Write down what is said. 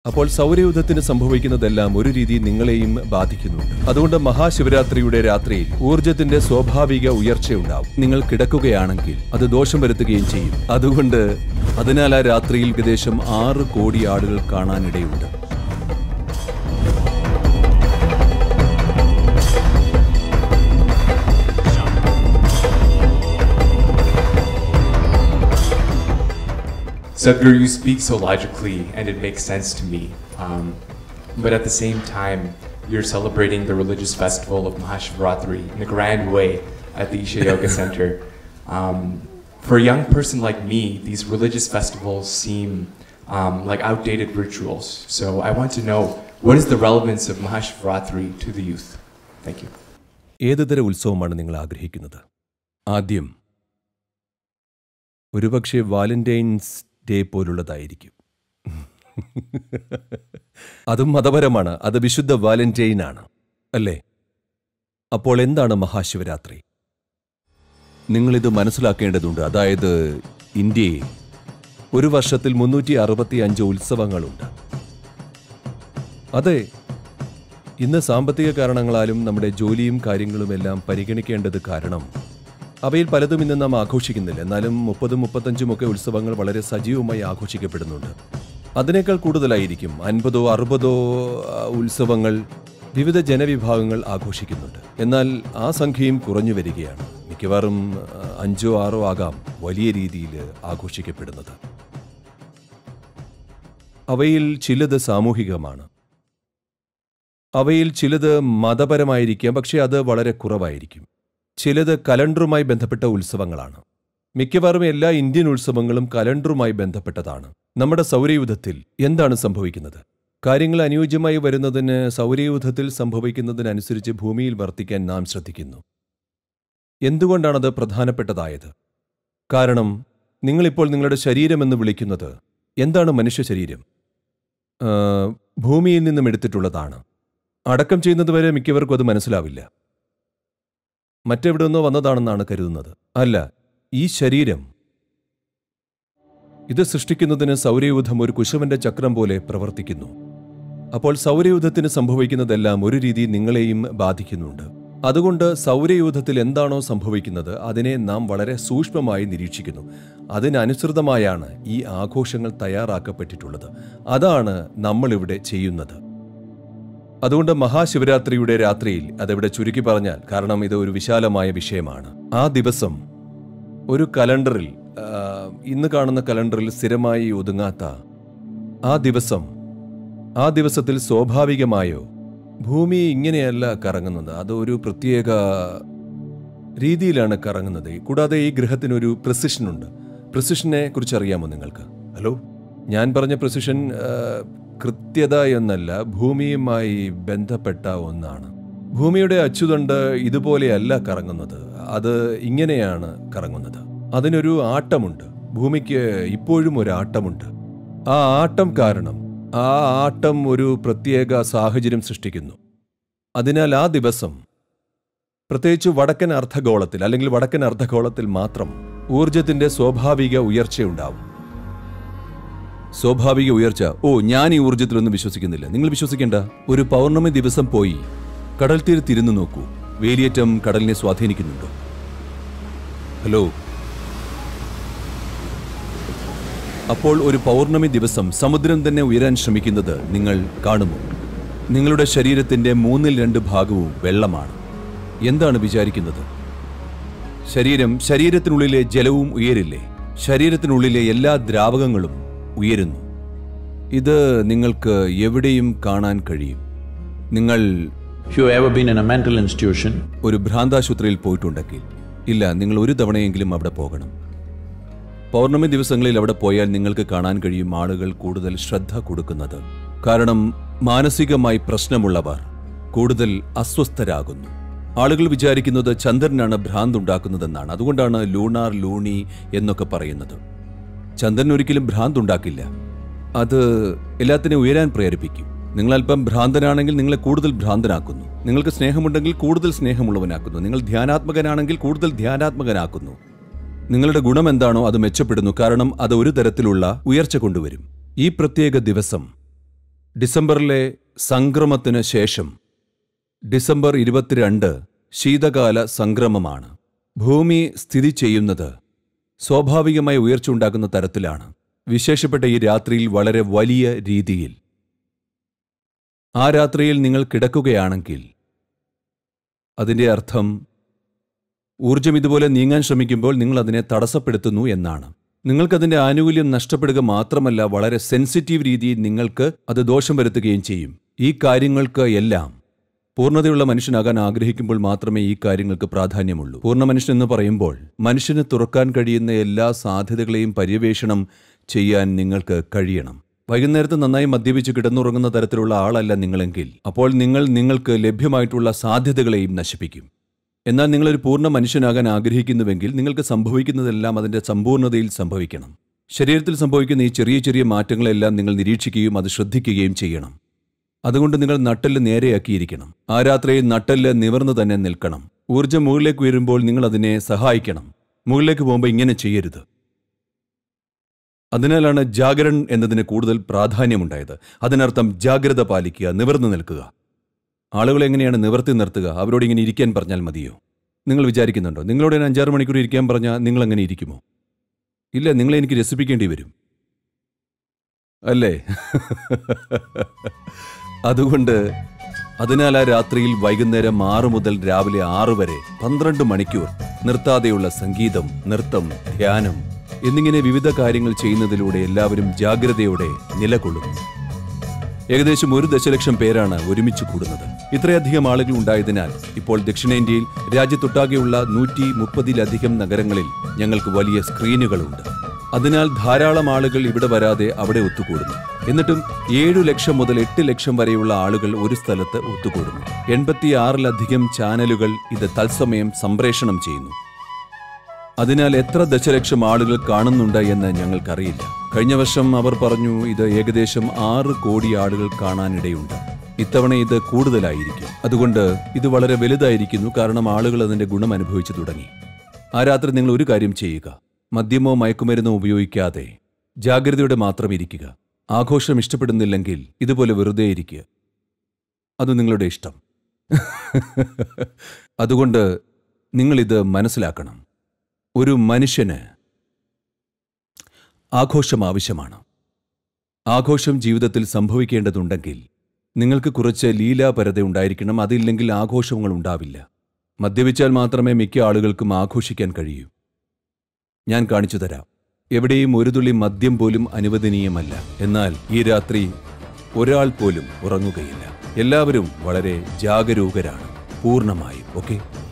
അപ്പോൾ സൗരയൂഥത്തിന് സംഭവിക്കുന്നതെല്ലാം ഒരു രീതി നിങ്ങളെയും ബാധിക്കുന്നുണ്ട് അതുകൊണ്ട് മഹാശിവരാത്രിയുടെ രാത്രിയിൽ ഊർജത്തിന്റെ സ്വാഭാവിക ഉയർച്ചയുണ്ടാവും നിങ്ങൾ കിടക്കുകയാണെങ്കിൽ അത് ദോഷം വരുത്തുകയും ചെയ്യും അതുകൊണ്ട് അതിനാൽ ആ രാത്രിയിൽ ഏകദേശം ആറ് കോടി ആളുകൾ കാണാനിടയുണ്ട് Sadhguru, you speak so logically and it makes sense to me. Um, but at the same time, you're celebrating the religious festival of Mahashivratri in a grand way at the Isha Yoga Center. Um, for a young person like me, these religious festivals seem um, like outdated rituals. So I want to know what is the relevance of Mahashivratri to the youth? Thank you. ഏതുതര ഉത്സവമാണ് നിങ്ങൾ ആഗ്രഹിക്കുന്നത് ആദ്യം ഒരുപക്ഷെ Valentine's day പോലുള്ളതായിരിക്കും അതും മതപരമാണ് അത് വിശുദ്ധ Valentine ആണ് അല്ലേ അപ്പോൾ എന്താണ് മഹാശിവരാത്രി നിങ്ങളിത് മനസ്സിലാക്കേണ്ടതുണ്ട് അതായത് ഇന്ത്യയിൽ ഒരു വർഷത്തിൽ മുന്നൂറ്റി അറുപത്തി അഞ്ച് ഉത്സവങ്ങളുണ്ട് അതെ ഇന്ന് സാമ്പത്തിക കാരണങ്ങളാലും നമ്മുടെ ജോലിയും കാര്യങ്ങളുമെല്ലാം പരിഗണിക്കേണ്ടത് കാരണം അവയിൽ പലതും ഇന്ന് നാം ആഘോഷിക്കുന്നില്ല എന്നാലും മുപ്പതും മുപ്പത്തഞ്ചും ഒക്കെ ഉത്സവങ്ങൾ വളരെ സജീവമായി ആഘോഷിക്കപ്പെടുന്നുണ്ട് അതിനേക്കാൾ കൂടുതലായിരിക്കും അൻപതോ അറുപതോ ആ, ഉത്സവങ്ങൾ വിവിധ ജനവിഭാഗങ്ങൾ ആഘോഷിക്കുന്നുണ്ട് എന്നാൽ ആ സംഖ്യയും കുറഞ്ഞു വരികയാണ് മിക്കവാറും ആ, അഞ്ചോ ആറോ ആകാം വലിയ രീതിയിൽ ആഘോഷിക്കപ്പെടുന്നത് അവയിൽ ചിലത് സാമൂഹികമാണ് അവയിൽ ചിലത് മതപരമായിരിക്കാം പക്ഷേ അത് വളരെ കുറവായിരിക്കും ചിലത് കലണ്ടറുമായി ബന്ധപ്പെട്ട ഉത്സവങ്ങളാണ് മിക്കവാറും എല്ലാ ഇന്ത്യൻ ഉത്സവങ്ങളും കലണ്ടറുമായി ബന്ധപ്പെട്ടതാണ് നമ്മുടെ സൗരയൂഥത്തിൽ എന്താണ് സംഭവിക്കുന്നത് കാര്യങ്ങൾ അനുയോജ്യമായി വരുന്നതിന് സൗരയൂഥത്തിൽ സംഭവിക്കുന്നതിനനുസരിച്ച് ഭൂമിയിൽ വർത്തിക്കാൻ നാം ശ്രദ്ധിക്കുന്നു എന്തുകൊണ്ടാണത് പ്രധാനപ്പെട്ടതായത് കാരണം നിങ്ങളിപ്പോൾ നിങ്ങളുടെ ശരീരമെന്ന് വിളിക്കുന്നത് എന്താണ് മനുഷ്യ ശരീരം ആ, ഭൂമിയിൽ നിന്നും എടുത്തിട്ടുള്ളതാണ് അടക്കം ചെയ്യുന്നതുവരെ മിക്കവർക്കും അത് മനസ്സിലാവില്ല മറ്റെവിടെ നിന്നോ വന്നതാണെന്നാണ് കരുതുന്നത് അല്ല ഈ ശരീരം ഇത് സൃഷ്ടിക്കുന്നതിന് സൗരയൂഥം ഒരു കുശവന്റെ ചക്രം പോലെ പ്രവർത്തിക്കുന്നു അപ്പോൾ സൗരയൂഥത്തിന് സംഭവിക്കുന്നതെല്ലാം ഒരു രീതി നിങ്ങളെയും ബാധിക്കുന്നുണ്ട് അതുകൊണ്ട് സൗരയൂഥത്തിൽ എന്താണോ സംഭവിക്കുന്നത് അതിനെ നാം വളരെ സൂക്ഷ്മമായി നിരീക്ഷിക്കുന്നു അതിനനുസൃതമായാണ് ഈ ആഘോഷങ്ങൾ തയ്യാറാക്കപ്പെട്ടിട്ടുള്ളത് അതാണ് നമ്മളിവിടെ ചെയ്യുന്നത് അതുകൊണ്ട് മഹാശിവരാത്രിയുടെ രാത്രിയിൽ അതിവിടെ ചുരുക്കി പറഞ്ഞാൽ കാരണം ഇത് ഒരു വിശാലമായ വിഷയമാണ് ആ ദിവസം ഒരു കലണ്ടറിൽ ആ, ഇന്ന് കാണുന്ന കലണ്ടറിൽ സ്ഥിരമായി ഒതുങ്ങാത്ത ആ ദിവസം ആ ദിവസത്തിൽ സ്വാഭാവികമായോ ഭൂമി ഇങ്ങനെയല്ല കറങ്ങുന്നത് അത് ഒരു പ്രത്യേക രീതിയിലാണ് കറങ്ങുന്നത് കൂടാതെ ഈ ഗ്രഹത്തിനൊരു പ്രസിഷൻ ഉണ്ട് പ്രസിഷനെ കുറിച്ച് അറിയാമോ നിങ്ങൾക്ക് ഹലോ ഞാൻ പറഞ്ഞ പ്രസിഷൻ ആ, കൃത്യത എന്നല്ല ഭൂമിയുമായി ബന്ധപ്പെട്ട ഒന്നാണ് ഭൂമിയുടെ അച്ചുതണ്ട് ഇതുപോലെയല്ല കറങ്ങുന്നത് അത് ഇങ്ങനെയാണ് കറങ്ങുന്നത് അതിനൊരു ആട്ടമുണ്ട് ഭൂമിക്ക് ഇപ്പോഴും ഒരു ആട്ടമുണ്ട് ആ ആട്ടം കാരണം ആ ആട്ടം ഒരു പ്രത്യേക സാഹചര്യം സൃഷ്ടിക്കുന്നു അതിനാൽ ആ ദിവസം പ്രത്യേകിച്ച് വടക്കൻ അർദ്ധഗോളത്തിൽ അല്ലെങ്കിൽ വടക്കൻ അർദ്ധഗോളത്തിൽ മാത്രം ഊർജത്തിന്റെ സ്വാഭാവിക ഉയർച്ചയുണ്ടാവും സ്വാഭാവിക ഉയർച്ച ഓ ഞാൻ ഈ ഊർജത്തിലൊന്നും വിശ്വസിക്കുന്നില്ല നിങ്ങൾ വിശ്വസിക്കേണ്ട ഒരു പൗർണമി ദിവസം പോയി കടൽ തീരത്തിരുന്നു നോക്കൂ വേലിയേറ്റം കടലിനെ സ്വാധീനിക്കുന്നുണ്ടോ ഹലോ അപ്പോൾ ഒരു പൗർണമി ദിവസം സമുദ്രം തന്നെ ഉയരാൻ ശ്രമിക്കുന്നത് നിങ്ങൾ കാണുമോ നിങ്ങളുടെ ശരീരത്തിന്റെ മൂന്നിൽ രണ്ട് ഭാഗവും വെള്ളമാണ് എന്താണ് വിചാരിക്കുന്നത് ശരീരം ശരീരത്തിനുള്ളിലെ ജലവും ഉയരില്ലേ ശരീരത്തിനുള്ളിലെ എല്ലാ ദ്രാവകങ്ങളും ഉയരുന്നു ഇത് നിങ്ങൾക്ക് എവിടെയും കാണാൻ കഴിയും നിങ്ങൾ If you've ever been in a mental institution, ഒരു ഭ്രാന്താശുപത്രിയിൽ പോയിട്ടുണ്ടെങ്കിൽ ഇല്ല നിങ്ങൾ ഒരു തവണയെങ്കിലും അവിടെ പോകണം പൗർണമി ദിവസങ്ങളിൽ അവിടെ പോയാൽ നിങ്ങൾക്ക് കാണാൻ കഴിയും ആളുകൾ കൂടുതൽ ശ്രദ്ധ കൊടുക്കുന്നത് കാരണം മാനസികമായി പ്രശ്നമുള്ളവർ കൂടുതൽ അസ്വസ്ഥരാകുന്നു ആളുകൾ വിചാരിക്കുന്നത് ചന്ദ്രനാണ് ഭ്രാന്ത് ഉണ്ടാക്കുന്നതെന്നാണ് അതുകൊണ്ടാണ് ലൂണാർ ലൂണി എന്നൊക്കെ പറയുന്നത് ചന്ദ്രൻ ഒരിക്കലും ഭ്രാന്ത് ഉണ്ടാക്കില്ല അത് എല്ലാത്തിനെയും ഉയരാൻ പ്രേരിപ്പിക്കും നിങ്ങൾ അല്പം ഭ്രാന്തനാണെങ്കിൽ നിങ്ങളെ കൂടുതൽ ഭ്രാന്തനാക്കുന്നു നിങ്ങൾക്ക് സ്നേഹമുണ്ടെങ്കിൽ കൂടുതൽ സ്നേഹമുള്ളവനാക്കുന്നു നിങ്ങൾ ധ്യാനാത്മകനാണെങ്കിൽ കൂടുതൽ ധ്യാനാത്മകനാക്കുന്നു നിങ്ങളുടെ ഗുണം എന്താണോ അത് മെച്ചപ്പെടുന്നു കാരണം അത് ഒരു തരത്തിലുള്ള ഉയർച്ച കൊണ്ടുവരും ഈ പ്രത്യേക ദിവസം ഡിസംബറിലെ സംക്രമത്തിന് ശേഷം ഡിസംബർ ഇരുപത്തിരണ്ട് ശീതകാല സംക്രമമാണ് ഭൂമി സ്ഥിതി ചെയ്യുന്നത് സ്വാഭാവികമായി ഉയർച്ച ഉണ്ടാക്കുന്ന തരത്തിലാണ് വിശേഷപ്പെട്ട ഈ രാത്രിയിൽ വളരെ വലിയ രീതിയിൽ ആ രാത്രിയിൽ നിങ്ങൾ കിടക്കുകയാണെങ്കിൽ അതിൻ്റെ അർത്ഥം ഊർജം ഇതുപോലെ നീങ്ങാൻ ശ്രമിക്കുമ്പോൾ നിങ്ങൾ അതിനെ തടസ്സപ്പെടുത്തുന്നു എന്നാണ് നിങ്ങൾക്കതിൻ്റെ ആനുകൂല്യം നഷ്ടപ്പെടുക മാത്രമല്ല വളരെ സെൻസിറ്റീവ് രീതിയിൽ നിങ്ങൾക്ക് അത് ദോഷം വരുത്തുകയും ചെയ്യും ഈ കാര്യങ്ങൾക്ക് എല്ലാം പൂർണ്ണതയുള്ള മനുഷ്യനാകാൻ ആഗ്രഹിക്കുമ്പോൾ മാത്രമേ ഈ കാര്യങ്ങൾക്ക് പ്രാധാന്യമുള്ളൂ പൂർണ്ണ മനുഷ്യൻ എന്ന് പറയുമ്പോൾ മനുഷ്യന് തുറക്കാൻ കഴിയുന്ന എല്ലാ സാധ്യതകളെയും പര്യവേഷണം ചെയ്യാൻ നിങ്ങൾക്ക് കഴിയണം വൈകുന്നേരത്ത് നന്നായി മദ്യപിച്ച് കിടന്നുറങ്ങുന്ന തരത്തിലുള്ള ആളല്ല നിങ്ങളെങ്കിൽ അപ്പോൾ നിങ്ങൾ നിങ്ങൾക്ക് ലഭ്യമായിട്ടുള്ള സാധ്യതകളെയും നശിപ്പിക്കും എന്നാൽ നിങ്ങളൊരു പൂർണ്ണ മനുഷ്യനാകാൻ ആഗ്രഹിക്കുന്നുവെങ്കിൽ നിങ്ങൾക്ക് സംഭവിക്കുന്നതെല്ലാം അതിന്റെ സമ്പൂർണ്ണതയിൽ സംഭവിക്കണം ശരീരത്തിൽ സംഭവിക്കുന്ന ഈ ചെറിയ ചെറിയ മാറ്റങ്ങളെല്ലാം നിങ്ങൾ നിരീക്ഷിക്കുകയും അത് ശ്രദ്ധിക്കുകയും ചെയ്യണം അതുകൊണ്ട് നിങ്ങൾ നട്ടെല്ല് നേരെയാക്കിയിരിക്കണം ആ രാത്രിയിൽ നട്ടെല്ല് നിവർന്നു തന്നെ നിൽക്കണം ഊർജ്ജം മുകളിലേക്ക് ഉയരുമ്പോൾ നിങ്ങൾ അതിനെ സഹായിക്കണം മുകളിലേക്ക് പോകുമ്പോൾ ഇങ്ങനെ ചെയ്യരുത് അതിനാലാണ് ജാഗരൺ എന്നതിന് കൂടുതൽ പ്രാധാന്യമുണ്ടായത് അതിനർത്ഥം ജാഗ്രത പാലിക്കുക നിവർന്നു നിൽക്കുക ആളുകൾ എങ്ങനെയാണ് നിവർത്തി നിർത്തുക അവരോട് ഇങ്ങനെ ഇരിക്കാൻ പറഞ്ഞാൽ മതിയോ നിങ്ങൾ വിചാരിക്കുന്നുണ്ടോ നിങ്ങളോട് ഞാൻ അഞ്ചാറ് മണിക്കൂർ ഇരിക്കാൻ പറഞ്ഞാൽ നിങ്ങൾ അങ്ങനെ ഇരിക്കുമോ ഇല്ല നിങ്ങളെ എനിക്ക് രസിപ്പിക്കേണ്ടി വരും അല്ലേ അതുകൊണ്ട് അതിനാൽ ആ രാത്രിയിൽ വൈകുന്നേരം ആറു മുതൽ രാവിലെ ആറു വരെ പന്ത്രണ്ട് മണിക്കൂർ നിർത്താതെയുള്ള സംഗീതം നൃത്തം ധ്യാനം എന്നിങ്ങനെ വിവിധ കാര്യങ്ങൾ ചെയ്യുന്നതിലൂടെ എല്ലാവരും ജാഗ്രതയോടെ നിലകൊള്ളുന്നു ഏകദേശം ഒരു ദശലക്ഷം പേരാണ് ഒരുമിച്ച് കൂടുന്നത് ഇത്രയധികം ആളുകൾ ഉണ്ടായതിനാൽ ഇപ്പോൾ ദക്ഷിണേന്ത്യയിൽ രാജ്യത്തൊട്ടാകെയുള്ള നൂറ്റി മുപ്പതിലധികം നഗരങ്ങളിൽ ഞങ്ങൾക്ക് വലിയ സ്ക്രീനുകളുണ്ട് അതിനാൽ ധാരാളം ആളുകൾ ഇവിടെ വരാതെ അവിടെ ഒത്തുകൂടുന്നു എന്നിട്ടും ഏഴു ലക്ഷം മുതൽ എട്ട് ലക്ഷം വരെയുള്ള ആളുകൾ ഒരു സ്ഥലത്ത് ഒത്തുകൂടുന്നു എൺപത്തിയാറിലധികം ചാനലുകൾ ഇത് തത്സമയം സംപ്രേഷണം ചെയ്യുന്നു അതിനാൽ എത്ര ദശലക്ഷം ആളുകൾ കാണുന്നുണ്ട് എന്ന് ഞങ്ങൾക്കറിയില്ല കഴിഞ്ഞ വർഷം അവർ പറഞ്ഞു ഇത് ഏകദേശം ആറ് കോടി ആളുകൾ കാണാനിടയുണ്ട് ഇത്തവണ ഇത് കൂടുതലായിരിക്കും അതുകൊണ്ട് ഇത് വളരെ വലുതായിരിക്കുന്നു കാരണം ആളുകൾ അതിന്റെ ഗുണം അനുഭവിച്ചു തുടങ്ങി ആ രാത്രി നിങ്ങൾ ഒരു കാര്യം ചെയ്യുക മദ്യമോ മയക്കുമരുന്നോ ഉപയോഗിക്കാതെ ജാഗ്രതയോടെ മാത്രം ഇരിക്കുക ആഘോഷം ഇഷ്ടപ്പെടുന്നില്ലെങ്കിൽ ഇതുപോലെ വെറുതെ ഇരിക്കുക അത് നിങ്ങളുടെ ഇഷ്ടം അതുകൊണ്ട് നിങ്ങളിത് മനസ്സിലാക്കണം ഒരു മനുഷ്യന് ആഘോഷം ആവശ്യമാണ് ആഘോഷം ജീവിതത്തിൽ സംഭവിക്കേണ്ടതുണ്ടെങ്കിൽ നിങ്ങൾക്ക് കുറച്ച് ലീലാപരത ഉണ്ടായിരിക്കണം അതില്ലെങ്കിൽ ആഘോഷങ്ങൾ ഉണ്ടാവില്ല മദ്യപിച്ചാൽ മാത്രമേ മിക്ക ആളുകൾക്കും ആഘോഷിക്കാൻ കഴിയൂ ഞാൻ കാണിച്ചു തരാം എവിടെയും ഒരു തുള്ളി മദ്യം പോലും അനുവദനീയമല്ല എന്നാൽ ഈ രാത്രി ഒരാൾ പോലും ഉറങ്ങുകയില്ല എല്ലാവരും വളരെ ജാഗരൂകരാണ് പൂർണ്ണമായും ഓക്കെ